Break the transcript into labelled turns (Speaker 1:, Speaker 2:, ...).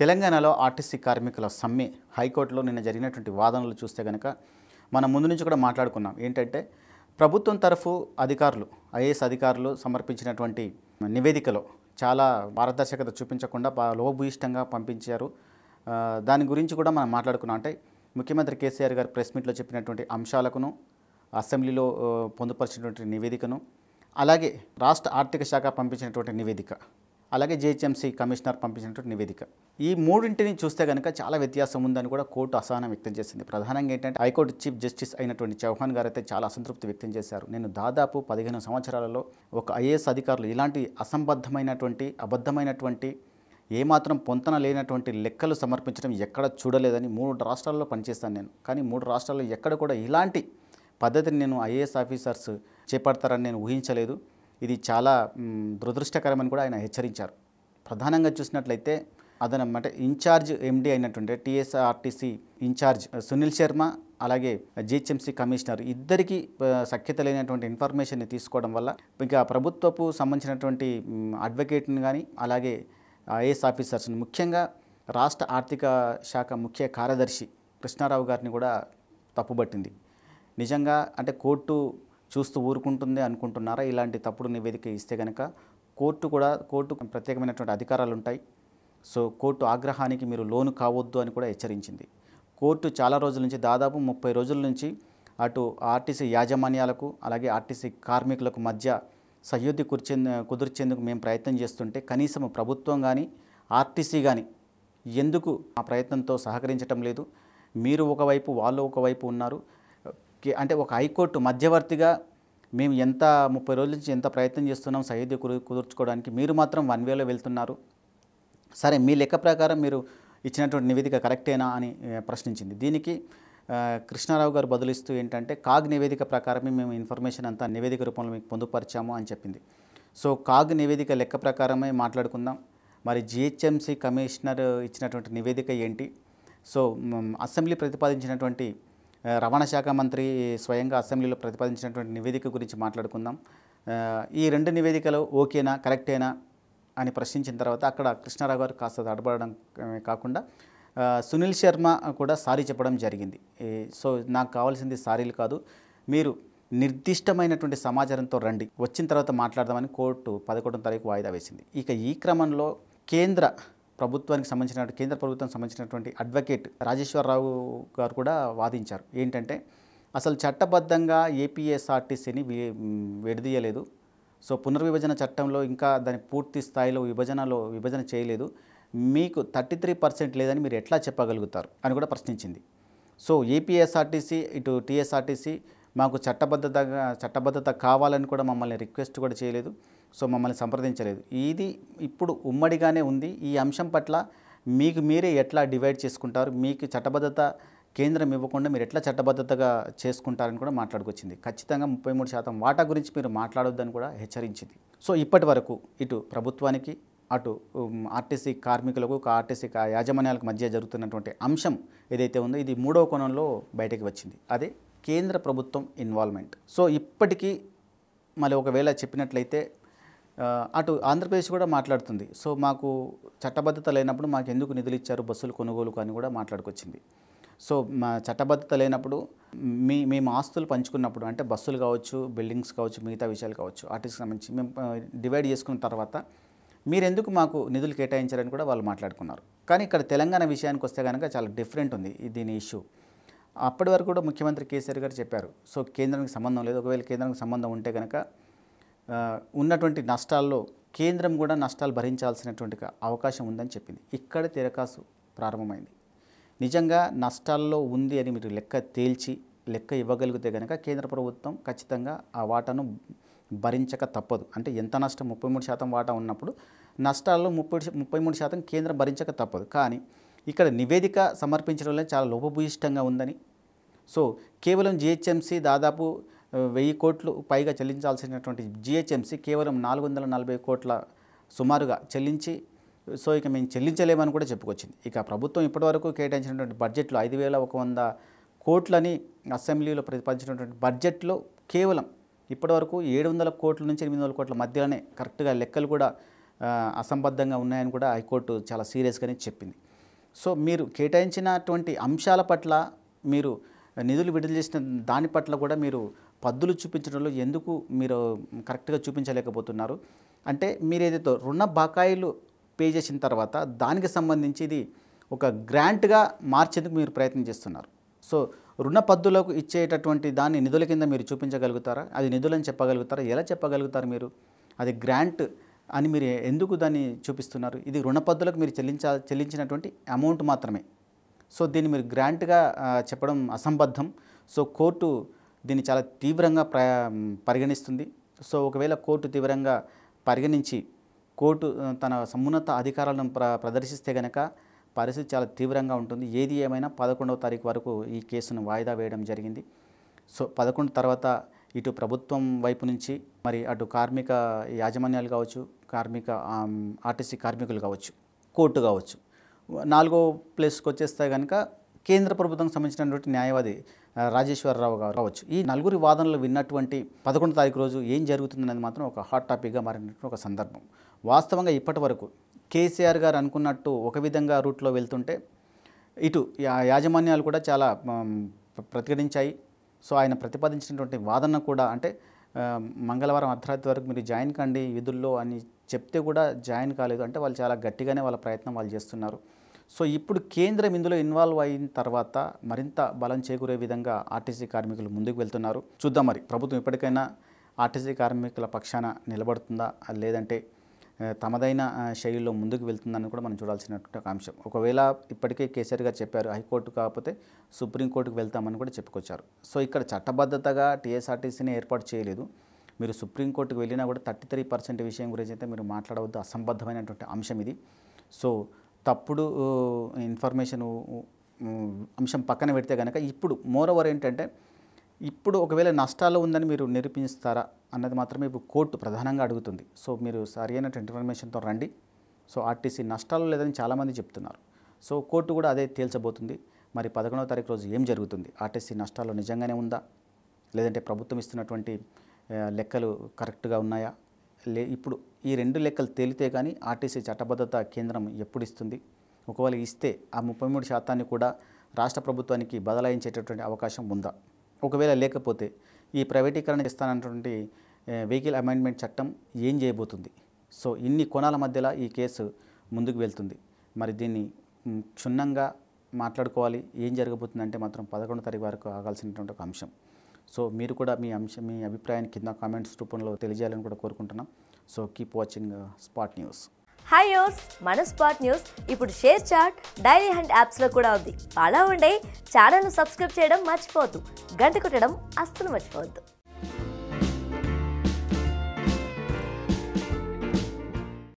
Speaker 1: తెలంగాణలో ఆర్టీసీ కార్మికుల సమ్మె హైకోర్టులో నిన్న జరిగినటువంటి వాదనలు చూస్తే కనుక మనం ముందు నుంచి కూడా మాట్లాడుకున్నాం ఏంటంటే ప్రభుత్వం తరఫు అధికారులు ఐఏఎస్ అధికారులు సమర్పించినటువంటి నివేదికలో చాలా పారదర్శకత చూపించకుండా పా- లోభూయిష్టంగా పంపించారు ఆ, దాని గురించి కూడా మనం మాట్లాడుకున్నాం అంటే ముఖ్యమంత్రి కేసీఆర్ గారు ప్రెస్ మీట్లో చెప్పినటువంటి అంశాలకును అసెంబ్లీలో ఆ, పొందుపరిచినటువంటి నివేదికను అలాగే రాష్ట్ర ఆర్థిక శాఖ పంపించినటువంటి నివేదిక అలాగే జిహెచ్ఎంసీ కమిషనర్ పంపించినటువంటి నివేదిక ఈ మూడింటిని చూస్తే కనుక చాలా వ్యత్యాసం ఉందని కూడా కోర్టు అసహనం వ్యక్తం చేసింది ప్రధానంగా ఏంటంటే హైకోర్టు చీఫ్ జస్టిస్ అయినటువంటి చౌహాన్ గారు అయితే చాలా అసంతృప్తి వ్యక్తం చేశారు నేను దాదాపు పదిహేను సంవత్సరాలలో ఒక ఐఏఎస్ అధికారులు ఇలాంటి అసంబద్ధమైనటువంటి అబద్ధమైనటువంటి ఏమాత్రం పొంతన లేనటువంటి లెక్కలు సమర్పించడం ఎక్కడ చూడలేదని మూడు రాష్ట్రాల్లో పనిచేస్తాను నేను కానీ మూడు రాష్ట్రాల్లో ఎక్కడ కూడా ఇలాంటి పద్ధతిని నేను ఐఏఎస్ ఆఫీసర్స్ చేపడతారని నేను ఊహించలేదు ఇది చాలా మ్, దురదృష్టకరమని కూడా ఆయన హెచ్చరించారు ప్రధానంగా చూసినట్లయితే అదన అంటే ఇన్ఛార్జ్ ఎండి అయినటువంటి టీఎస్ఆర్టీసీ ఇన్ఛార్జ్ సునీల్ శర్మ అలాగే జిహెచ్ఎంసీ కమిషనర్ ఇద్దరికి సఖ్యత లేనటువంటి ఇన్ఫర్మేషన్ని తీసుకోవడం వల్ల ఇంకా ప్రభుత్వపు సంబంధించినటువంటి మ్, అడ్వకేట్ని కానీ అలాగే ఐఏఎస్ ఆఫీసర్స్ని ముఖ్యంగా రాష్ట్ర ఆర్థిక శాఖ ముఖ్య కార్యదర్శి కృష్ణారావు గారిని కూడా తప్పుబట్టింది నిజంగా అంటే కోర్టు చూస్తూ ఊరుకుంటుంది అనుకుంటున్నారా ఇలాంటి తప్పుడు నివేదిక ఇస్తే కనుక కోర్టు కూడా కోర్టు ప్రత్యేకమైనటువంటి అధికారాలు ఉంటాయి సో కోర్టు ఆగ్రహానికి మీరు లోను కావద్దు అని కూడా హెచ్చరించింది కోర్టు చాలా రోజుల నుంచి దాదాపు ముప్పై రోజుల నుంచి అటు ఆర్టీసీ యాజమాన్యాలకు అలాగే ఆర్టీసీ కార్మికులకు మధ్య సహ్యుద్ధి కూర్చే కుదిర్చేందుకు మేము ప్రయత్నం చేస్తుంటే కనీసం ప్రభుత్వం కానీ ఆర్టీసీ కానీ ఎందుకు ఆ ప్రయత్నంతో సహకరించటం లేదు మీరు ఒకవైపు వాళ్ళు ఒకవైపు ఉన్నారు కే- అంటే ఒక హైకోర్టు మధ్యవర్తిగా మేము ఎంత ముప్పై రోజుల నుంచి ఎంత ప్రయత్నం చేస్తున్నాం సహ్యుద్ధి కుదు కుదుర్చుకోవడానికి మీరు మాత్రం వన్ వేలో వెళ్తున్నారు సరే మీ లెక్క ప్రకారం మీరు ఇచ్చినటువంటి నివేదిక కరెక్టేనా అని ఏ, ప్రశ్నించింది దీనికి ఆ, కృష్ణారావు గారు బదులిస్తూ ఏంటంటే కాగ్ నివేదిక ప్రకారమే మేము ఇన్ఫర్మేషన్ అంతా నివేదిక రూపంలో మీకు పొందుపరిచాము అని చెప్పింది సో కాగ్ నివేదిక లెక్క ప్రకారమే మాట్లాడుకుందాం మరి జిహెచ్ఎంసీ కమిషనర్ ఇచ్చినటువంటి నివేదిక ఏంటి సో మ్, అసెంబ్లీ ప్రతిపాదించినటువంటి ఆ, రవాణా శాఖ మంత్రి స్వయంగా అసెంబ్లీలో ప్రతిపాదించినటువంటి నివేదిక గురించి మాట్లాడుకుందాం ఆ, ఈ రెండు నివేదికలు ఓకేనా కరెక్టేనా అని ప్రశ్నించిన తర్వాత అక్కడ కృష్ణారావు గారు కాస్త తడబడడం ఆ, కాకుండా ఆ, సునీల్ శర్మ కూడా సారీ చెప్పడం జరిగింది ఈ, సో నాకు కావాల్సింది సారీలు కాదు మీరు నిర్దిష్టమైనటువంటి సమాచారంతో రండి వచ్చిన తర్వాత మాట్లాడదామని కోర్టు పదకొండవ తారీఖు వాయిదా వేసింది ఇక ఈ క్రమంలో కేంద్ర ప్రభుత్వానికి సంబంధించిన కేంద్ర ప్రభుత్వానికి సంబంధించినటువంటి అడ్వకేట్ రాజేశ్వరరావు గారు కూడా వాదించారు ఏంటంటే అసలు చట్టబద్ధంగా ఏపీఎస్ఆర్టీసీని వి- విడదీయలేదు సో పునర్విభజన చట్టంలో ఇంకా దాని పూర్తి స్థాయిలో విభజనలో విభజన చేయలేదు మీకు థర్టీ త్రీ పర్సెంట్ లేదని మీరు ఎట్లా చెప్పగలుగుతారు అని కూడా ప్రశ్నించింది సో ఏపీఎస్ఆర్టీసీ ఇటు టీఎస్ఆర్టీసీ మాకు చట్టబద్ధతగా చట్టబద్ధత కావాలని కూడా మమ్మల్ని రిక్వెస్ట్ కూడా చేయలేదు సో మమ్మల్ని సంప్రదించలేదు ఇది ఇప్పుడు ఉమ్మడిగానే ఉంది ఈ అంశం పట్ల మీకు మీరే ఎట్లా డివైడ్ చేసుకుంటారు మీకు చట్టబద్ధత కేంద్రం ఇవ్వకుండా మీరు ఎట్లా చట్టబద్ధతగా చేసుకుంటారని కూడా మాట్లాడుకొచ్చింది ఖచ్చితంగా ముప్పై మూడు శాతం వాటా గురించి మీరు మాట్లాడొద్దని కూడా హెచ్చరించింది సో ఇప్పటి వరకు ఇటు ప్రభుత్వానికి అటు ఉమ్, ఆర్టీసీ కార్మికులకు ఒక ఆర్టీసీ కా- యాజమాన్యాలకు మధ్య జరుగుతున్నటువంటి అంశం ఏదైతే ఉందో ఇది మూడవ కోణంలో బయటకు వచ్చింది అదే కేంద్ర ప్రభుత్వం ఇన్వాల్వ్మెంట్ సో ఇప్పటికీ మళ్ళీ ఒకవేళ చెప్పినట్లయితే ఆ, అటు ఆంధ్రప్రదేశ్ కూడా మాట్లాడుతుంది సో మాకు చట్టబద్ధత లేనప్పుడు మాకు ఎందుకు నిధులు ఇచ్చారు బస్సులు కొనుగోలుకు అని కూడా మాట్లాడుకొచ్చింది సో మా చట్టబద్ధత లేనప్పుడు మీ మేము ఆస్తులు పంచుకున్నప్పుడు అంటే బస్సులు కావచ్చు బిల్డింగ్స్ కావచ్చు మిగతా విషయాలు కావచ్చు వాటికి సంబంధించి మేము ఆ, డివైడ్ చేసుకున్న తర్వాత మీరెందుకు మాకు నిధులు కేటాయించారని కూడా వాళ్ళు మాట్లాడుకున్నారు కానీ ఇక్కడ తెలంగాణ విషయానికి వస్తే కనుక చాలా డిఫరెంట్ ఉంది ఈ దీని ఇష్యూ అప్పటి వరకు కూడా ముఖ్యమంత్రి కేసీఆర్ గారు చెప్పారు సో కేంద్రానికి సంబంధం లేదు ఒకవేళ కేంద్రానికి సంబంధం ఉంటే కనుక ఆ, ఉన్నటువంటి నష్టాల్లో కేంద్రం కూడా నష్టాలు భరించాల్సినటువంటి క- అవకాశం ఉందని చెప్పింది ఇక్కడ తిరకాసు ప్రారంభమైంది నిజంగా నష్టాల్లో ఉంది అని మీరు లెక్క తేల్చి లెక్క ఇవ్వగలిగితే కనుక కేంద్ర ప్రభుత్వం ఖచ్చితంగా ఆ వాటాను భరించక తప్పదు అంటే ఎంత నష్టం ముప్పై మూడు శాతం వాటా ఉన్నప్పుడు నష్టాల్లో ముప్పై ముప్పై మూడు శాతం కేంద్రం భరించక తప్పదు కానీ ఇక్కడ నివేదిక సమర్పించడంలో చాలా లోపభూయిష్టంగా ఉందని సో కేవలం జిహెచ్ఎంసీ దాదాపు ఆ, వెయ్యి కోట్లు పైగా చెల్లించాల్సినటువంటి జిహెచ్ఎంసీ కేవలం నాలుగు వందల నలభై కోట్ల సుమారుగా చెల్లించి సో ఇక మేము చెల్లించలేమని కూడా చెప్పుకొచ్చింది ఇక ప్రభుత్వం ఇప్పటివరకు కేటాయించినటువంటి బడ్జెట్లో ఐదు వేల ఒక వంద కోట్లని అసెంబ్లీలో ప్రతిపాదించినటువంటి బడ్జెట్లో కేవలం ఇప్పటివరకు ఏడు వందల కోట్ల నుంచి ఎనిమిది వందల కోట్ల మధ్యలోనే కరెక్ట్గా లెక్కలు కూడా ఆ, అసంబద్ధంగా ఉన్నాయని కూడా హైకోర్టు చాలా సీరియస్గానే చెప్పింది సో మీరు కేటాయించినటువంటి అంశాల పట్ల మీరు నిధులు విడుదల చేసిన దాని పట్ల కూడా మీరు పద్దులు చూపించడంలో ఎందుకు మీరు కరెక్ట్గా చూపించలేకపోతున్నారు అంటే మీరు ఏదైతే రుణ బకాయిలు పే చేసిన తర్వాత దానికి సంబంధించి ఇది ఒక గ్రాంట్గా మార్చేందుకు మీరు ప్రయత్నం చేస్తున్నారు సో రుణ పద్దులకు ఇచ్చేటటువంటి దాన్ని నిధుల కింద మీరు చూపించగలుగుతారా అది నిధులని చెప్పగలుగుతారా ఎలా చెప్పగలుగుతారు మీరు అది గ్రాంట్ అని మీరు ఎందుకు దాన్ని చూపిస్తున్నారు ఇది రుణ పద్దులకు మీరు చెల్లించ చెల్లించినటువంటి అమౌంట్ మాత్రమే సో దీన్ని మీరు గ్రాంట్గా ఆ, చెప్పడం అసంబద్ధం సో కోర్టు దీన్ని చాలా తీవ్రంగా ప్ర పరిగణిస్తుంది సో ఒకవేళ కోర్టు తీవ్రంగా పరిగణించి కోర్టు ఆ, తన సమున్నత అధికారాలను ప్ర ప్రదర్శిస్తే గనక పరిస్థితి చాలా తీవ్రంగా ఉంటుంది ఏది ఏమైనా పదకొండవ తారీఖు వరకు ఈ కేసును వాయిదా వేయడం జరిగింది సో పదకొండు తర్వాత ఇటు ప్రభుత్వం వైపు నుంచి మరి అటు కార్మిక యాజమాన్యాలు కావచ్చు కార్మిక ఆమ్, ఆర్టీసీ కార్మికులు కావచ్చు కోర్టు కావచ్చు నాలుగో ప్లేస్కి వచ్చేస్తే కనుక కేంద్ర ప్రభుత్వం సంబంధించినటువంటి న్యాయవాది ఆ, రాజేశ్వరరావు గారు కావచ్చు ఈ నలుగురి వాదనలు విన్నటువంటి పదకొండు తారీఖు రోజు ఏం జరుగుతుందనేది మాత్రం ఒక హాట్ టాపిక్గా మారినటువంటి ఒక సందర్భం వాస్తవంగా ఇప్పటి వరకు కేసీఆర్ గారు అనుకున్నట్టు ఒక విధంగా రూట్లో వెళ్తుంటే ఇటు యా- యాజమాన్యాలు కూడా చాలా మ్, ప్ర- ప్రతిఘటించాయి సో ఆయన ప్రతిపాదించినటువంటి వాదన కూడా అంటే ఆ, మంగళవారం అర్ధరాత్రి వరకు మీరు జాయిన్ కండి విధుల్లో అని చెప్తే కూడా జాయిన్ కాలేదు అంటే వాళ్ళు చాలా గట్టిగానే వాళ్ళ ప్రయత్నం వాళ్ళు చేస్తున్నారు సో ఇప్పుడు కేంద్రం ఇందులో ఇన్వాల్వ్ అయిన తర్వాత మరింత బలం చేకూరే విధంగా ఆర్టీసీ కార్మికులు ముందుకు వెళ్తున్నారు చూద్దాం మరి ప్రభుత్వం ఇప్పటికైనా ఆర్టీసీ కార్మికుల పక్షాన నిలబడుతుందా లేదంటే ఆ, తమదైన ఆ, శైలిలో ముందుకు వెళ్తుందని కూడా మనం చూడాల్సినటువంటి ఒక అంశం ఒకవేళ ఇప్పటికే కేసీఆర్ గారు చెప్పారు హైకోర్టు కాకపోతే సుప్రీంకోర్టుకు వెళ్తామని కూడా చెప్పుకొచ్చారు సో ఇక్కడ చట్టబద్ధతగా టీఎస్ఆర్టీసీని ఏర్పాటు చేయలేదు మీరు సుప్రీంకోర్టుకు వెళ్ళినా కూడా థర్టీ త్రీ పర్సెంట్ విషయం గురించి అయితే మీరు మాట్లాడవద్దు అసంబద్ధమైనటువంటి అంశం ఇది సో తప్పుడు ఇన్ఫర్మేషన్ అంశం పక్కన పెడితే కనుక ఇప్పుడు మోర్ ఓవర్ ఏంటంటే ఇప్పుడు ఒకవేళ నష్టాల్లో ఉందని మీరు నిరూపిస్తారా అన్నది మాత్రమే ఇప్పుడు కోర్టు ప్రధానంగా అడుగుతుంది సో మీరు సరైనటువంటి ఇన్ఫర్మేషన్తో రండి సో ఆర్టీసీ నష్టాలు లేదని చాలామంది చెప్తున్నారు సో కోర్టు కూడా అదే తేల్చబోతుంది మరి పదకొండవ తారీఖు రోజు ఏం జరుగుతుంది ఆర్టీసీ నష్టాలు నిజంగానే ఉందా లేదంటే ప్రభుత్వం ఇస్తున్నటువంటి ఆ, లెక్కలు కరెక్ట్గా ఉన్నాయా లే ఇప్పుడు ఈ రెండు లెక్కలు తేలితే కానీ ఆర్టీసీ చట్టబద్ధత కేంద్రం ఎప్పుడు ఇస్తుంది ఒకవేళ ఇస్తే ఆ ముప్పై మూడు శాతాన్ని కూడా రాష్ట్ర ప్రభుత్వానికి బదలాయించేటటువంటి అవకాశం ఉందా ఒకవేళ లేకపోతే ఈ ప్రైవేటీకరణ చేస్తానన్నటువంటి వెహికల్ అమెండ్మెంట్ చట్టం ఏం చేయబోతుంది సో ఇన్ని కోణాల మధ్యలో ఈ కేసు ముందుకు వెళ్తుంది మరి దీన్ని మ్, క్షుణ్ణంగా మాట్లాడుకోవాలి ఏం జరగబోతుందంటే మాత్రం పదకొండు తారీఖు వరకు ఆగాల్సినటువంటి ఒక అంశం సో మీరు కూడా మీ అంశం మీ అభిప్రాయాన్ని కింద కామెంట్స్ రూపంలో తెలియజేయాలని కూడా కోరుకుంటున్నాం so keep watching spot news
Speaker 2: hi యోస్ మన స్పాట్ న్యూస్ ఇప్పుడు షేర్ చాట్ డైరీ హండ్ యాప్స్లో కూడా ఉంది ఫాలో అవ్వండి ఛానల్ను సబ్స్క్రైబ్ చేయడం మర్చిపోవద్దు గంట కొట్టడం అస్సలు మర్చిపోవద్దు